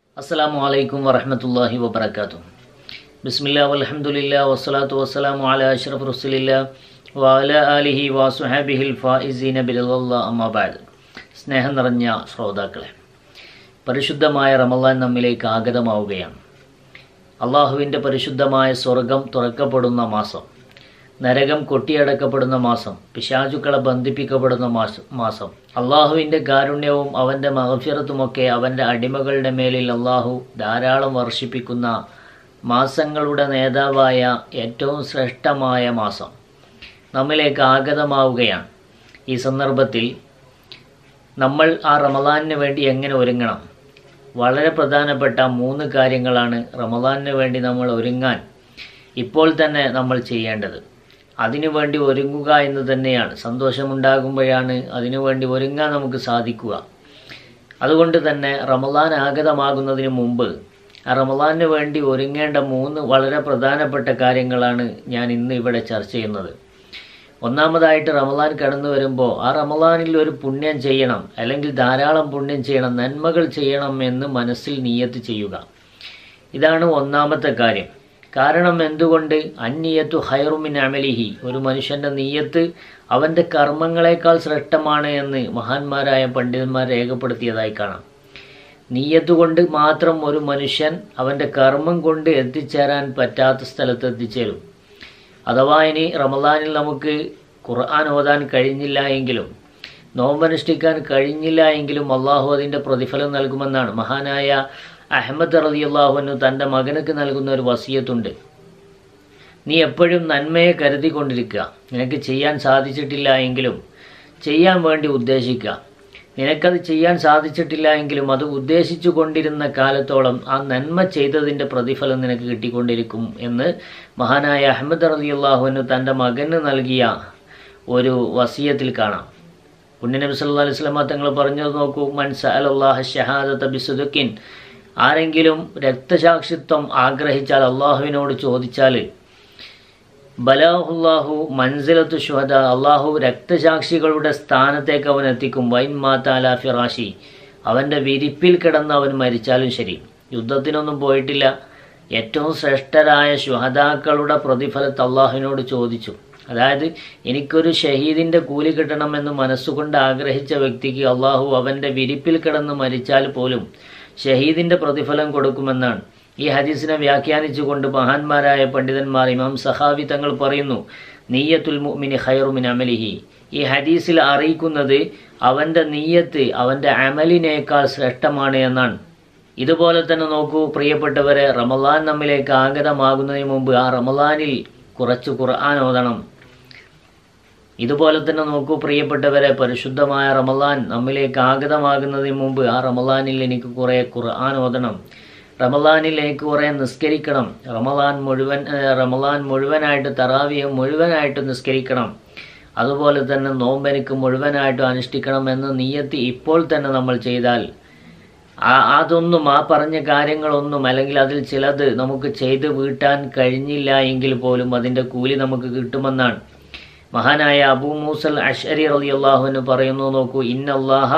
അസ്സലാമു അലൈക്കും വറഹ്മത്തുള്ളാഹി വബറകാതുഹു ബിസ്മില്ലാ വൽഹംദുലില്ലാ വസ്സലാത്തു വസ്സലാമു അലാ അഷ്റഫ് റസൂലില്ലാ വഅല ആലിഹി വസുഹബിഹിൽ ഫായിസീന ബിറല്ലാ അമ്മാ ബഅദ് സ്നേഹം നിറഞ്ഞ ശ്രോതാക്കളെ പരിശുദ്ധമായ റമളാൻ നമ്മിലേക്ക് ആഗതമാവുകയാണ് അള്ളാഹുവിൻ്റെ പരിശുദ്ധമായ സ്വർഗം തുറക്കപ്പെടുന്ന മാസം നരകം കൊട്ടിയടക്കപ്പെടുന്ന മാസം പിശാചുക്കളെ ബന്ധിപ്പിക്കപ്പെടുന്ന മാസം മാസം അള്ളാഹുവിൻ്റെ കാരുണ്യവും അവൻ്റെ മഹഫിറത്തുമൊക്കെ അവൻ്റെ അടിമകളുടെ മേലിൽ അള്ളാഹു ധാരാളം വർഷിപ്പിക്കുന്ന മാസങ്ങളുടെ നേതാവായ ഏറ്റവും ശ്രേഷ്ഠമായ മാസം നമ്മിലേക്ക് ആഗതമാവുകയാണ് ഈ സന്ദർഭത്തിൽ നമ്മൾ ആ റമദാനിന് വേണ്ടി എങ്ങനെ ഒരുങ്ങണം വളരെ പ്രധാനപ്പെട്ട മൂന്ന് കാര്യങ്ങളാണ് റമദാനിന് വേണ്ടി നമ്മൾ ഒരുങ്ങാൻ ഇപ്പോൾ തന്നെ നമ്മൾ ചെയ്യേണ്ടത് അതിനുവേണ്ടി ഒരുങ്ങുക എന്ന് തന്നെയാണ് സന്തോഷമുണ്ടാകുമ്പോഴാണ് അതിനുവേണ്ടി ഒരുങ്ങാൻ നമുക്ക് സാധിക്കുക അതുകൊണ്ട് തന്നെ റമദാൻ ആഗതമാകുന്നതിന് മുമ്പ് ആ റമദാനിന് വേണ്ടി ഒരുങ്ങേണ്ട മൂന്ന് വളരെ പ്രധാനപ്പെട്ട കാര്യങ്ങളാണ് ഞാൻ ഇന്ന് ഇവിടെ ചർച്ച ചെയ്യുന്നത് ഒന്നാമതായിട്ട് റമദാൻ കടന്നു വരുമ്പോൾ ആ റമദാനിൽ ഒരു പുണ്യം ചെയ്യണം അല്ലെങ്കിൽ ധാരാളം പുണ്യം ചെയ്യണം നന്മകൾ ചെയ്യണം എന്ന് മനസ്സിൽ നീയത്ത് ചെയ്യുക ഇതാണ് ഒന്നാമത്തെ കാര്യം കാരണം എന്തുകൊണ്ട് അന്നിയത്തു ഹൈറുമിൻ അമലിഹി ഒരു മനുഷ്യൻ്റെ നീയത്ത് അവൻ്റെ കർമ്മങ്ങളെക്കാൾ ശ്രേഷ്ഠമാണ് എന്ന് മഹാന്മാരായ പണ്ഡിതന്മാർ രേഖപ്പെടുത്തിയതായി കാണാം നീയത്ത് കൊണ്ട് മാത്രം ഒരു മനുഷ്യൻ അവൻ്റെ കർമ്മം കൊണ്ട് എത്തിച്ചേരാൻ പറ്റാത്ത സ്ഥലത്ത് എത്തിച്ചേരും അഥവാ ഇനി റമദാനിൽ നമുക്ക് ഖുർആൻ ഓതാൻ കഴിഞ്ഞില്ല എങ്കിലും നോമ്പനുഷ്ഠിക്കാൻ കഴിഞ്ഞില്ല എങ്കിലും അള്ളാഹു അതിൻ്റെ പ്രതിഫലം നൽകുമെന്നാണ് മഹാനായ അഹമ്മദ് റതി അള്ളാഹുവിനു തൻ്റെ മകനക്ക് നൽകുന്ന ഒരു വസിയത്തുണ്ട് നീ എപ്പോഴും നന്മയെ കരുതിക്കൊണ്ടിരിക്കുക നിനക്ക് ചെയ്യാൻ സാധിച്ചിട്ടില്ല എങ്കിലും ചെയ്യാൻ വേണ്ടി ഉദ്ദേശിക്കുക നിനക്കത് ചെയ്യാൻ സാധിച്ചിട്ടില്ല എങ്കിലും അത് ഉദ്ദേശിച്ചു കൊണ്ടിരുന്ന കാലത്തോളം ആ നന്മ ചെയ്തതിൻ്റെ പ്രതിഫലം നിനക്ക് കിട്ടിക്കൊണ്ടിരിക്കും എന്ന് മഹാനായ അഹമ്മദ് റലി അള്ളാഹുവിന് തൻ്റെ മകന് നൽകിയ ഒരു വസീയത്തിൽ കാണാം പുണ്യനബി സല്ലാ അലൈഹി സ്വലമ തങ്ങൾ പറഞ്ഞത് നോക്കൂ മൻസ അലല്ലാഹ ഷഹാദത്ത് ബിസുദുക്കിൻ ആരെങ്കിലും രക്തസാക്ഷിത്വം ആഗ്രഹിച്ചാൽ അള്ളാഹുവിനോട് ചോദിച്ചാൽ ബലാഹുല്ലാഹു മൻസിലത്തു ഷുഹദ അള്ളാഹു രക്തസാക്ഷികളുടെ സ്ഥാനത്തേക്ക് അവൻ എത്തിക്കും വൈൻ മാതാല ഫിറാഷി അവൻ്റെ വിരിപ്പിൽ കിടന്ന് അവൻ മരിച്ചാലും ശരി യുദ്ധത്തിനൊന്നും പോയിട്ടില്ല ഏറ്റവും ശ്രേഷ്ഠരായ ശുഹദാക്കളുടെ പ്രതിഫലത്ത് അള്ളാഹുവിനോട് ചോദിച്ചു അതായത് എനിക്കൊരു ഷഹീദിൻ്റെ കൂലി കിട്ടണമെന്ന് മനസ്സുകൊണ്ട് ആഗ്രഹിച്ച വ്യക്തിക്ക് അള്ളാഹു അവൻ്റെ വിരിപ്പിൽ കിടന്ന് മരിച്ചാൽ പോലും ഷഹീദിൻ്റെ പ്രതിഫലം കൊടുക്കുമെന്നാണ് ഈ ഹദീസിനെ വ്യാഖ്യാനിച്ചുകൊണ്ട് മഹാന്മാരായ പണ്ഡിതന്മാർ ഇമാം സഹാബി തങ്ങൾ പറയുന്നു നീയത്തുൽ മുഅ്മിനി ഖൈറുമിൻ അമലിഹി ഈ ഹദീസിൽ അറിയിക്കുന്നത് അവൻ്റെ നീയത്ത് അവൻ്റെ അമലിനേക്കാൾ ശ്രേഷ്ഠമാണ് എന്നാണ് ഇതുപോലെ തന്നെ നോക്കൂ പ്രിയപ്പെട്ടവരെ റമലാൻ നമ്മിലേക്ക് ആഗതമാകുന്നതിന് മുമ്പ് ആ റമലാനിൽ കുറച്ച് ഖുർആൻ ഓതണം ഇതുപോലെ തന്നെ നോക്കൂ പ്രിയപ്പെട്ടവരെ പരിശുദ്ധമായ റമലാൻ നമ്മിലേക്ക് ആഗതമാകുന്നതിന് മുമ്പ് ആ റമലാനിൽ എനിക്ക് കുറേ ഖുർആൻ ഓതണം റമലാനിൽ എനിക്ക് കുറേ നിസ്കരിക്കണം റമലാൻ മുഴുവൻ റമലാൻ മുഴുവനായിട്ട് തറാവിയ മുഴുവനായിട്ട് നിസ്കരിക്കണം അതുപോലെ തന്നെ നോമ്പ് എനിക്ക് മുഴുവനായിട്ട് അനുഷ്ഠിക്കണം എന്ന നീയത്ത് ഇപ്പോൾ തന്നെ നമ്മൾ ചെയ്താൽ അതൊന്നും ആ പറഞ്ഞ കാര്യങ്ങളൊന്നും അല്ലെങ്കിൽ അതിൽ ചിലത് നമുക്ക് ചെയ്ത് വീട്ടാൻ കഴിഞ്ഞില്ല എങ്കിൽ പോലും അതിൻ്റെ കൂലി നമുക്ക് കിട്ടുമെന്നാണ് മഹാനായ അബൂ മൂസൽ അഷരി റലി അള്ളാഹുവിന് പറയുന്നു നോക്കൂ ഇന്നല്ലാഹ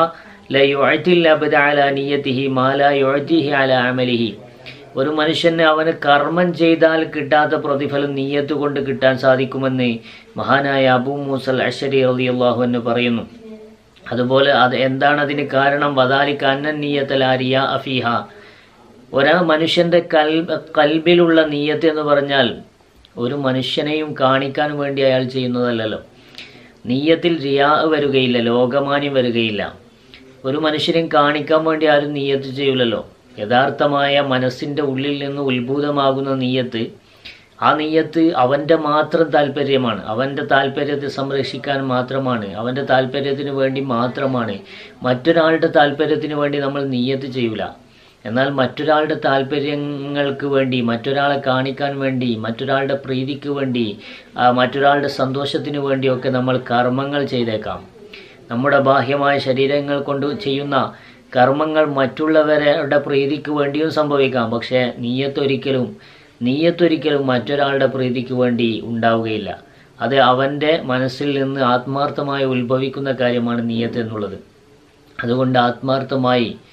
ഒരു മനുഷ്യന് അവന് കർമ്മം ചെയ്താൽ കിട്ടാത്ത പ്രതിഫലം നീയത്ത് കൊണ്ട് കിട്ടാൻ സാധിക്കുമെന്ന് മഹാനായ അബൂ മൂസൽ അഷരി അലി അള്ളാഹുവിന് പറയുന്നു അതുപോലെ അത് എന്താണ് അതിന് കാരണം വദാലിക്ക് അന്നൻ നീയത്തലാരിയ അഫീഹ ഒരാ മനുഷ്യന്റെ കൽ കൽബിലുള്ള നീയത്ത് എന്ന് പറഞ്ഞാൽ ഒരു മനുഷ്യനെയും കാണിക്കാൻ വേണ്ടി അയാൾ ചെയ്യുന്നതല്ലല്ലോ നീയത്തിൽ റിയാ വരികയില്ല ലോകമാന്യം വരികയില്ല ഒരു മനുഷ്യനെയും കാണിക്കാൻ വേണ്ടി ആരും നീയത്ത് ചെയ്യില്ലല്ലോ യഥാർത്ഥമായ മനസ്സിൻ്റെ ഉള്ളിൽ നിന്ന് ഉത്ഭൂതമാകുന്ന നീയത്ത് ആ നീയത്ത് അവൻ്റെ മാത്രം താല്പര്യമാണ് അവൻ്റെ താല്പര്യത്തെ സംരക്ഷിക്കാൻ മാത്രമാണ് അവൻ്റെ താല്പര്യത്തിന് വേണ്ടി മാത്രമാണ് മറ്റൊരാളുടെ താല്പര്യത്തിന് വേണ്ടി നമ്മൾ നീയത്ത് ചെയ്യൂല എന്നാൽ മറ്റൊരാളുടെ താല്പര്യങ്ങൾക്ക് വേണ്ടി മറ്റൊരാളെ കാണിക്കാൻ വേണ്ടി മറ്റൊരാളുടെ പ്രീതിക്ക് വേണ്ടി മറ്റൊരാളുടെ സന്തോഷത്തിന് വേണ്ടിയൊക്കെ നമ്മൾ കർമ്മങ്ങൾ ചെയ്തേക്കാം നമ്മുടെ ബാഹ്യമായ ശരീരങ്ങൾ കൊണ്ട് ചെയ്യുന്ന കർമ്മങ്ങൾ മറ്റുള്ളവരുടെ പ്രീതിക്ക് വേണ്ടിയും സംഭവിക്കാം പക്ഷേ നീയത്തൊരിക്കലും നീയത്തൊരിക്കലും മറ്റൊരാളുടെ പ്രീതിക്ക് വേണ്ടി ഉണ്ടാവുകയില്ല അത് അവൻ്റെ മനസ്സിൽ നിന്ന് ആത്മാർത്ഥമായി ഉത്ഭവിക്കുന്ന കാര്യമാണ് നീയത്ത് എന്നുള്ളത് അതുകൊണ്ട് ആത്മാർത്ഥമായി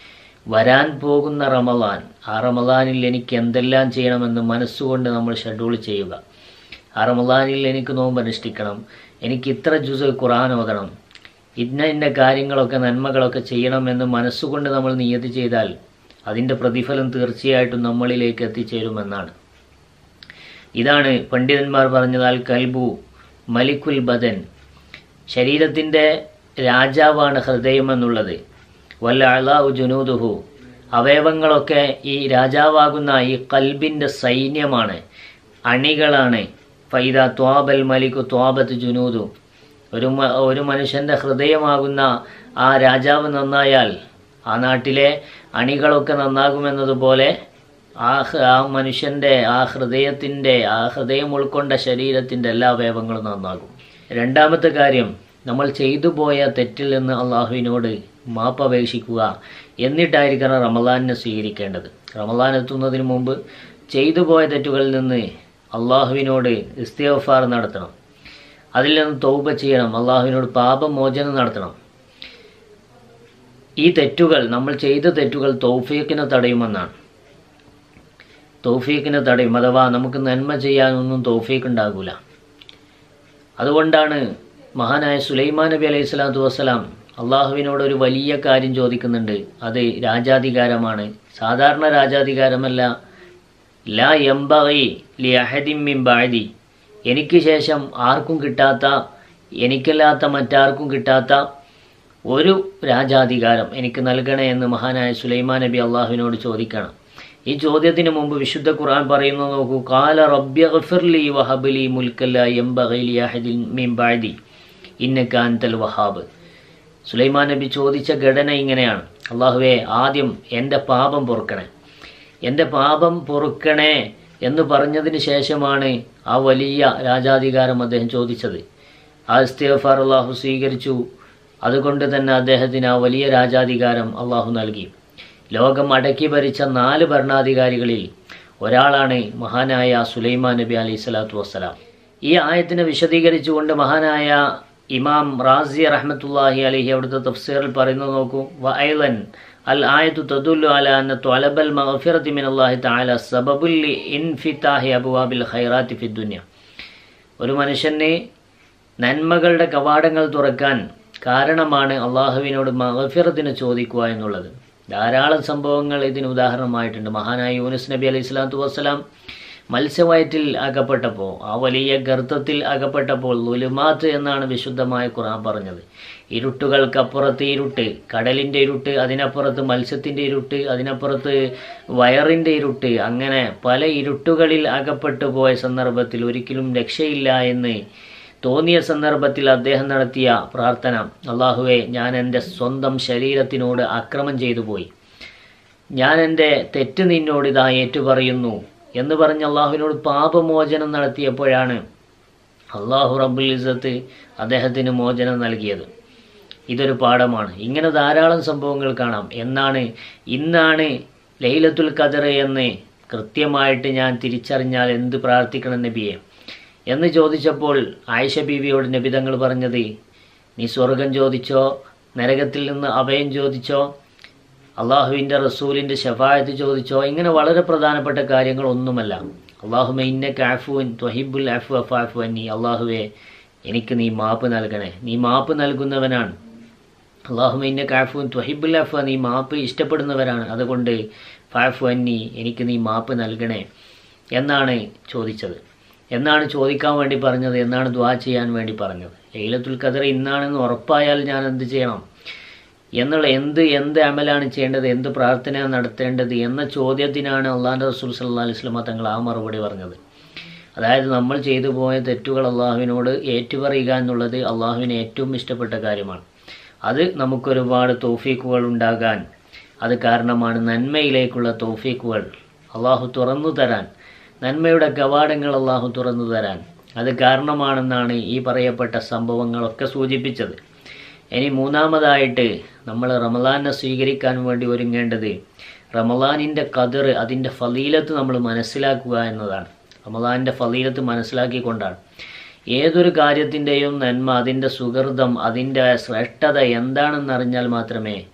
വരാൻ പോകുന്ന റമദാൻ ആ റമദാനിൽ എനിക്ക് എന്തെല്ലാം ചെയ്യണമെന്ന് മനസ്സുകൊണ്ട് നമ്മൾ ഷെഡ്യൂൾ ചെയ്യുക ആ റമദാനിൽ എനിക്ക് നോമ്പ് അനുഷ്ഠിക്കണം എനിക്ക് ഇത്ര ജുസ് ഖുറാൻ ഓതണം ഇന്ന ഇന്ന കാര്യങ്ങളൊക്കെ നന്മകളൊക്കെ ചെയ്യണമെന്ന് മനസ്സുകൊണ്ട് നമ്മൾ നിയതി ചെയ്താൽ അതിൻ്റെ പ്രതിഫലം തീർച്ചയായിട്ടും നമ്മളിലേക്ക് എത്തിച്ചേരുമെന്നാണ് ഇതാണ് പണ്ഡിതന്മാർ പറഞ്ഞതാൽ കൽബു മലിക്കുൽ ബദൻ ശരീരത്തിൻ്റെ രാജാവാണ് ഹൃദയം എന്നുള്ളത് വല്ല അളാഹു ജുനൂദുഹു അവയവങ്ങളൊക്കെ ഈ രാജാവാകുന്ന ഈ കൽബിൻ്റെ സൈന്യമാണ് അണികളാണ് ഫൈദ ത്വാബൽ മലിക്കു ത്വാബത്ത് ജുനൂദു ഒരു മ- ഒരു മനുഷ്യൻ്റെ ഹൃദയമാകുന്ന ആ രാജാവ് നന്നായാൽ ആ നാട്ടിലെ അണികളൊക്കെ നന്നാകുമെന്നതുപോലെ ആ ഹ- ആ മനുഷ്യൻ്റെ ആ ഹൃദയത്തിൻ്റെ ആ ഹൃദയം ഉൾക്കൊണ്ട ശരീരത്തിൻ്റെ എല്ലാ അവയവങ്ങളും നന്നാകും രണ്ടാമത്തെ കാര്യം നമ്മൾ ചെയ്തു പോയ തെറ്റിൽ നിന്ന് അള്ളാഹുവിനോട് മാപ്പ് അപേക്ഷിക്കുക എന്നിട്ടായിരിക്കണം റമദാനിനെ സ്വീകരിക്കേണ്ടത് റമദാൻ എത്തുന്നതിന് മുമ്പ് ചെയ്തു പോയ തെറ്റുകളിൽ നിന്ന് അള്ളാഹുവിനോട് ഇസ്തിഗ്ഫാർ നടത്തണം അതിൽ നിന്ന് തൗബ ചെയ്യണം അള്ളാഹുവിനോട് പാപമോചനം നടത്തണം ഈ തെറ്റുകൾ നമ്മൾ ചെയ്ത തെറ്റുകൾ തൗഫീഖിനെ തടയുമെന്നാണ് തൗഫീഖിനെ തടയും അഥവാ നമുക്ക് നന്മ ചെയ്യാനൊന്നും തൗഫീഖ് ഉണ്ടാകൂല അതുകൊണ്ടാണ് മഹാനായ സുലൈമാൻ നബി അലൈഹി സ്വലാത്തു വസ്സലാം അള്ളാഹുവിനോട് ഒരു വലിയ കാര്യം ചോദിക്കുന്നുണ്ട് അത് രാജാധികാരമാണ് സാധാരണ രാജാധികാരമല്ല ലാ എംബി ലി അഹദിം മിൻ ബാദി എനിക്ക് ശേഷം ആർക്കും കിട്ടാത്ത എനിക്കല്ലാത്ത മറ്റാർക്കും കിട്ടാത്ത ഒരു രാജാധികാരം എനിക്ക് നൽകണേ എന്ന് മഹാനായ സുലൈമാൻ നബി അള്ളാഹുവിനോട് ചോദിക്കണം ഈ ചോദ്യത്തിന് മുമ്പ് വിശുദ്ധ ഖുർആൻ പറയുന്നു നോക്കൂ കാല റബ്യഗ്ഫിർലി വഹബലി മുൽക്കല്ല എംബഗൈലി അഹദിൻ മിൻ ബാദി ഇന്നക അൻതൽ വഹാബ് സുലൈമാൻ നബി ചോദിച്ച ഘടന ഇങ്ങനെയാണ് അള്ളാഹുവേ ആദ്യം എൻ്റെ പാപം പൊറുക്കണേ എൻ്റെ പാപം പൊറുക്കണേ എന്ന് പറഞ്ഞതിന് ശേഷമാണ് ആ വലിയ രാജാധികാരം അദ്ദേഹം ചോദിച്ചത് ആ ഇസ്തിഗ്ഫാർ അള്ളാഹു സ്വീകരിച്ചു അതുകൊണ്ട് തന്നെ അദ്ദേഹത്തിന് ആ വലിയ രാജാധികാരം അള്ളാഹു നൽകി ലോകം അടക്കി ഭരിച്ച നാല് ഭരണാധികാരികളിൽ ഒരാളാണ് മഹാനായ സുലൈമാൻ നബി അലൈഹി സ്വലാത്തു വസ്സലാം ഈ ആയത്തിനെ വിശദീകരിച്ചുകൊണ്ട് മഹാനായ ഇമാം റാസി റഹ്മത്തുല്ലാഹി അലഹി അവിടുത്തെ തഫ്സീറിൽ പറയുന്നത് നോക്കൂ വഅയ്ലൻ അൽ ആയത്തു തദുല്ലു അല അന്ന ത്വലബൽ മഗ്ഫിറതി മിൻ അല്ലാഹി തആല സബബുൽ ഇൻഫിതാഹി അബ്വാബിൽ ഖൈറാത്തി ഫി ദുനിയ ഒരു മനുഷ്യന് നന്മകളുടെ കവാടങ്ങൾ തുറക്കാൻ കാരണമാണ് അള്ളാഹുവിനോട് മഹഫിറത്തിന് ചോദിക്കുക എന്നുള്ളത് ധാരാളം സംഭവങ്ങൾ ഇതിന് ഉദാഹരണമായിട്ടുണ്ട് മഹാനായ യൂനുസ് നബി അലൈഹി സ്വലാത്തു വസ്സലാം മത്സ്യവയറ്റിൽ അകപ്പെട്ടപ്പോൾ ആ വലിയ ഗർത്തത്തിൽ അകപ്പെട്ടപ്പോൾ ലുലുമാത്ത് എന്നാണ് വിശുദ്ധമായ ഖുർആൻ പറഞ്ഞത് ഇരുട്ടുകൾക്കപ്പുറത്ത് ഇരുട്ട് കടലിൻ്റെ ഇരുട്ട് അതിനപ്പുറത്ത് മത്സ്യത്തിൻ്റെ ഇരുട്ട് അതിനപ്പുറത്ത് വയറിൻ്റെ ഇരുട്ട് അങ്ങനെ പല ഇരുട്ടുകളിൽ അകപ്പെട്ടു പോയ സന്ദർഭത്തിൽ ഒരിക്കലും രക്ഷയില്ല എന്ന് തോന്നിയ സന്ദർഭത്തിൽ അദ്ദേഹം നടത്തിയ പ്രാർത്ഥന അള്ളാഹുവെ ഞാൻ എൻ്റെ സ്വന്തം ശരീരത്തിനോട് അക്രമം ചെയ്തു പോയി ഞാൻ എൻ്റെ തെറ്റ് നിന്നോട് ഇതാ ഏറ്റുപറയുന്നു എന്ന് പറഞ്ഞ് അള്ളാഹുവിനോട് പാപമോചനം നടത്തിയപ്പോഴാണ് അള്ളാഹു റബ്ബുൽ ഇസത്ത് അദ്ദേഹത്തിന് മോചനം നൽകിയത് ഇതൊരു പാഠമാണ് ഇങ്ങനെ ധാരാളം സംഭവങ്ങൾ കാണാം എന്നാണ് ഇന്നാണ് ലൈലത്തുൽ ഖദർ എന്ന് കൃത്യമായിട്ട് ഞാൻ തിരിച്ചറിഞ്ഞാൽ എന്ത് പ്രാർത്ഥിക്കണം നബിയെ എന്ന് ചോദിച്ചപ്പോൾ ആയിഷ ബീവിയോട് നബിതങ്ങൾ പറഞ്ഞത് നീ സ്വർഗം ചോദിച്ചോ നരകത്തിൽ നിന്ന് അഭയം ചോദിച്ചോ അള്ളാഹുവിൻ്റെ റസൂലിൻ്റെ ഷഫായത്ത് ചോദിച്ചോ ഇങ്ങനെ വളരെ പ്രധാനപ്പെട്ട കാര്യങ്ങളൊന്നുമല്ല അള്ളാഹുമ ഇന്ന കാഫുവിൻ ത്വഹിബുൽ അഫു അഫാഫു അന്നി അള്ളാഹുവെ എനിക്ക് നീ മാപ്പ് നൽകണേ നീ മാപ്പ് നൽകുന്നവനാണ് അള്ളാഹുമ ഇന്ന കാഫുവിൻ ത്വഹിബുൽ അഫു നീ മാപ്പ് ഇഷ്ടപ്പെടുന്നവരാണ് അതുകൊണ്ട് ഫാഫു അന്നി എനിക്ക് നീ മാപ്പ് നൽകണേ എന്നാണ് ചോദിച്ചത് എന്നാണ് ചോദിക്കാൻ വേണ്ടി പറഞ്ഞത് എന്നാണ് ദ്വാ ചെയ്യാൻ വേണ്ടി പറഞ്ഞത് ലൈലത്തുൽ ഖദർ ഇന്നാണെന്ന് ഉറപ്പായാൽ ഞാൻ എന്ത് ചെയ്യണം എന്നുള്ള എന്ത് എന്ത് അമലാണ് ചെയ്യേണ്ടത് എന്ത് പ്രാർത്ഥനയാണ് നടത്തേണ്ടത് എന്ന ചോദ്യത്തിനാണ് അള്ളാഹു റസൂൽ സല്ലാ അലൈഹി സ്വലമ തങ്ങൾ ആ മറുപടി പറഞ്ഞത് അതായത് നമ്മൾ ചെയ്തു പോയ തെറ്റുകൾ അള്ളാഹുവിനോട് ഏറ്റുപറയുക എന്നുള്ളത് അള്ളാഹുവിന് ഏറ്റവും ഇഷ്ടപ്പെട്ട കാര്യമാണ് അത് നമുക്കൊരുപാട് തോഫീക്കുകൾ ഉണ്ടാകാൻ അത് കാരണമാണ് നന്മയിലേക്കുള്ള തോഫീക്കുകൾ അള്ളാഹു തുറന്നു തരാൻ നന്മയുടെ കവാടങ്ങൾ അള്ളാഹു തുറന്നു തരാൻ അത് കാരണമാണെന്നാണ് ഈ പറയപ്പെട്ട സംഭവങ്ങളൊക്കെ സൂചിപ്പിച്ചത് ഇനി മൂന്നാമതായിട്ട് നമ്മൾ റമലാനെ സ്വീകരിക്കാൻ വേണ്ടി ഒരുങ്ങേണ്ടത് റമലാനിൻ്റെ കതിർ അതിൻ്റെ ഫലീലത്ത് നമ്മൾ മനസ്സിലാക്കുക എന്നതാണ് റമലാനിൻ്റെ ഫലീലത്ത് മനസ്സിലാക്കിക്കൊണ്ടാണ് ഏതൊരു കാര്യത്തിൻ്റെയും നന്മ അതിൻ്റെ സുഹൃതം അതിൻ്റെ ശ്രേഷ്ഠത എന്താണെന്നറിഞ്ഞാൽ മാത്രമേ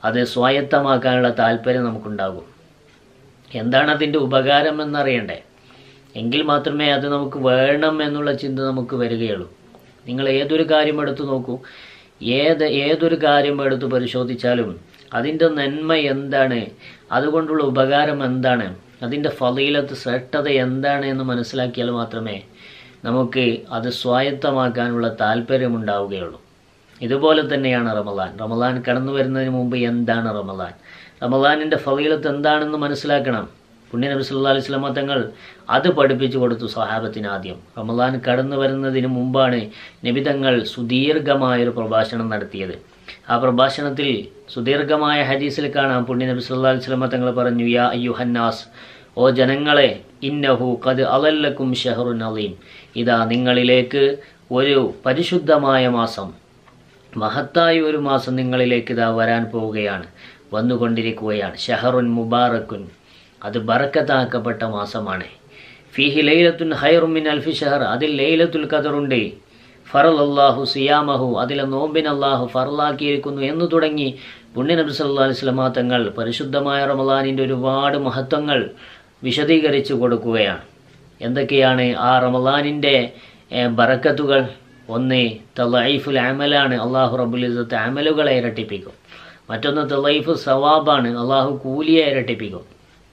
അത് സ്വായത്തമാക്കാനുള്ള താല്പര്യം നമുക്കുണ്ടാകും എന്താണ് അതിൻ്റെ ഉപകാരം എന്നറിയണ്ടേ എങ്കിൽ മാത്രമേ അത് നമുക്ക് വേണം എന്നുള്ള ചിന്ത നമുക്ക് വരികയുള്ളൂ നിങ്ങൾ ഏതൊരു കാര്യം എടുത്തു നോക്കൂ ഏത് ഏതൊരു കാര്യം എടുത്ത് പരിശോധിച്ചാലും അതിൻ്റെ നന്മ എന്താണ് അതുകൊണ്ടുള്ള ഉപകാരം എന്താണ് അതിൻ്റെ ഫലീലത്ത് ശ്രേഷ്ഠത എന്താണ് എന്ന് മനസ്സിലാക്കിയാൽ മാത്രമേ നമുക്ക് അത് സ്വായത്തമാക്കാനുള്ള താല്പര്യമുണ്ടാവുകയുള്ളൂ ഇതുപോലെ തന്നെയാണ് റമദാൻ റമദാൻ കടന്നു വരുന്നതിന് മുമ്പ് എന്താണ് റമദാൻ റമദാനിൻ്റെ ഫലീലത്ത് എന്താണെന്ന് മനസ്സിലാക്കണം പുണ്യനബി സല്ലല്ലാഹു അലൈഹി വസല്ലമ തങ്ങൾ അത് പഠിപ്പിച്ചു കൊടുത്തു സഹാബത്തിന് ആദ്യം റമദാൻ കടന്നു വരുന്നതിന് മുമ്പാണ് നബിതങ്ങൾ സുദീർഘമായൊരു പ്രഭാഷണം നടത്തിയത് ആ പ്രഭാഷണത്തിൽ സുദീർഘമായ ഹദീസിൽ കാണാം പുണ്യനബി സല്ലല്ലാഹു അലൈഹി വസല്ലമ തങ്ങൾ പറഞ്ഞു യാ അയ്യുഹന്നാസ് ഓ ജനങ്ങളെ ഇന്നഹു കത് അലല്ലക്കും ഷഹറുൻ അലീം ഇതാ നിങ്ങളിലേക്ക് ഒരു പരിശുദ്ധമായ മാസം മഹത്തായ ഒരു മാസം നിങ്ങളിലേക്ക് ഇതാ വരാൻ പോവുകയാണ് വന്നുകൊണ്ടിരിക്കുകയാണ് ഷഹറുൻ മുബാറക്കുൻ അത് ബറക്കത്താക്കപ്പെട്ട മാസമാണ് ഫിഹി ലൈലത്തുൻ ഹൈറുമിൻ അൽഫി ഷഹർ അതിൽ ലൈലത്തുൽ ഖദറുണ്ട് ഫറൽ അള്ളാഹു സിയാമഹു അതിലെ നോമ്പിൻ അള്ളാഹു ഫറലാക്കിയിരിക്കുന്നു എന്ന് തുടങ്ങി പുണ്യനബി സല്ലല്ലാഹു അലൈഹി വസല്ലമ തങ്ങൾ പരിശുദ്ധമായ റമദാനിൻ്റെ ഒരുപാട് മഹത്വങ്ങൾ വിശദീകരിച്ചു കൊടുക്കുകയാണ് എന്തൊക്കെയാണ് ആ റമദാനിൻ്റെ ബറക്കത്തുകൾ ഒന്ന് തലൈഫുൽ അമലാണ് അള്ളാഹു റബുൽ ഇസത്ത് അമലുകളെ ഇരട്ടിപ്പിക്കും മറ്റൊന്ന് തലൈഫു സവാബാണ് അള്ളാഹു കൂലിയെ ഇരട്ടിപ്പിക്കും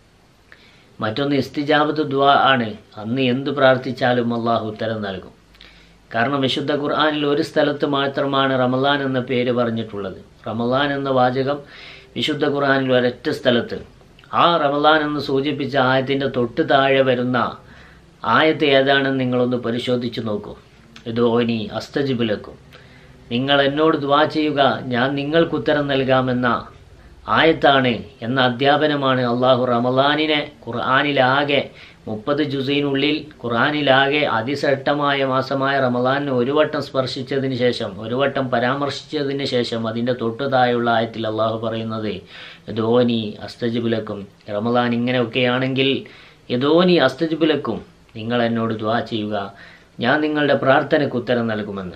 മറ്റൊന്ന് ഇസ്തിജാബത്ത് ദ്വാ ആണ് അന്ന് എന്ത് പ്രാർത്ഥിച്ചാലും അള്ളാഹു ഉത്തരം നൽകും കാരണം വിശുദ്ധ ഖുർആാനിൽ ഒരു സ്ഥലത്ത് മാത്രമാണ് റമദാൻ എന്ന പേര് പറഞ്ഞിട്ടുള്ളത് റമദാൻ എന്ന വാചകം വിശുദ്ധ ഖുർആാനിൽ ഒരൊറ്റ സ്ഥലത്ത് ആ റമദാൻ എന്ന് സൂചിപ്പിച്ച ആയത്തിൻ്റെ തൊട്ട് താഴെ വരുന്ന ആയത്ത് ഏതാണെന്ന് നിങ്ങളൊന്ന് പരിശോധിച്ച് നോക്കൂ ഇതോനി അസ്തജിബിലക്കും നിങ്ങൾ എന്നോട് ദ്വാ ചെയ്യുക ഞാൻ നിങ്ങൾക്ക് ഉത്തരം നൽകാമെന്ന ആയത്താണ് എന്ന അധ്യാപനമാണ് അള്ളാഹു റമദാനിനെ ഖുർആാനിലാകെ മുപ്പത് ജുസൈനുള്ളിൽ ഖുർആാനിലാകെ അതിശ്രേഷ്ഠമായ മാസമായ റമദാനിനെ ഒരു വട്ടം സ്പർശിച്ചതിന് ശേഷം ഒരു വട്ടം പരാമർശിച്ചതിന് ശേഷം അതിൻ്റെ തൊട്ടു താഴെയുള്ള ആയത്തിൽ അള്ളാഹു പറയുന്നത് യദോനി അസ്തജിബുലക്കും റമദാൻ ഇങ്ങനെയൊക്കെയാണെങ്കിൽ യദോനി അസ്തജിബുലക്കും നിങ്ങൾ എന്നോട് ദ്വാ ചെയ്യുക ഞാൻ നിങ്ങളുടെ പ്രാർത്ഥനയ്ക്ക് ഉത്തരം നൽകുമെന്ന്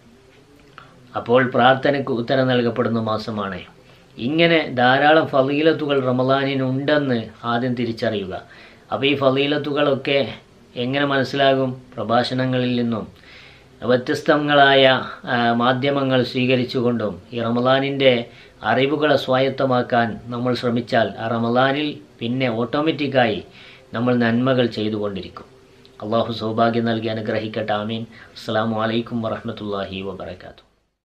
അപ്പോൾ പ്രാർത്ഥനയ്ക്ക് ഉത്തരം നൽകപ്പെടുന്ന മാസമാണ് ഇങ്ങനെ ധാരാളം ഫലീലത്തുകൾ റമദാനിനുണ്ടെന്ന് ആദ്യം തിരിച്ചറിയുക അപ്പോൾ ഈ ഫലീലത്തുകളൊക്കെ എങ്ങനെ മനസ്സിലാകും പ്രഭാഷണങ്ങളിൽ നിന്നും വ്യത്യസ്തങ്ങളായ ആ, മാധ്യമങ്ങൾ സ്വീകരിച്ചുകൊണ്ടും ഈ റമദാനിൻ്റെ അറിവുകളെ സ്വായത്തമാക്കാൻ നമ്മൾ ശ്രമിച്ചാൽ ആ റമദാനിൽ പിന്നെ ഓട്ടോമാറ്റിക്കായി നമ്മൾ നന്മകൾ ചെയ്തുകൊണ്ടിരിക്കും അള്ളാഹു സൗഭാഗ്യം നൽകി അനുഗ്രഹിക്കട്ടെ ആമീൻ അസ്സാം വലൈക്കും വറഹമത്തല്ലാഹി വബർക്കാത്തു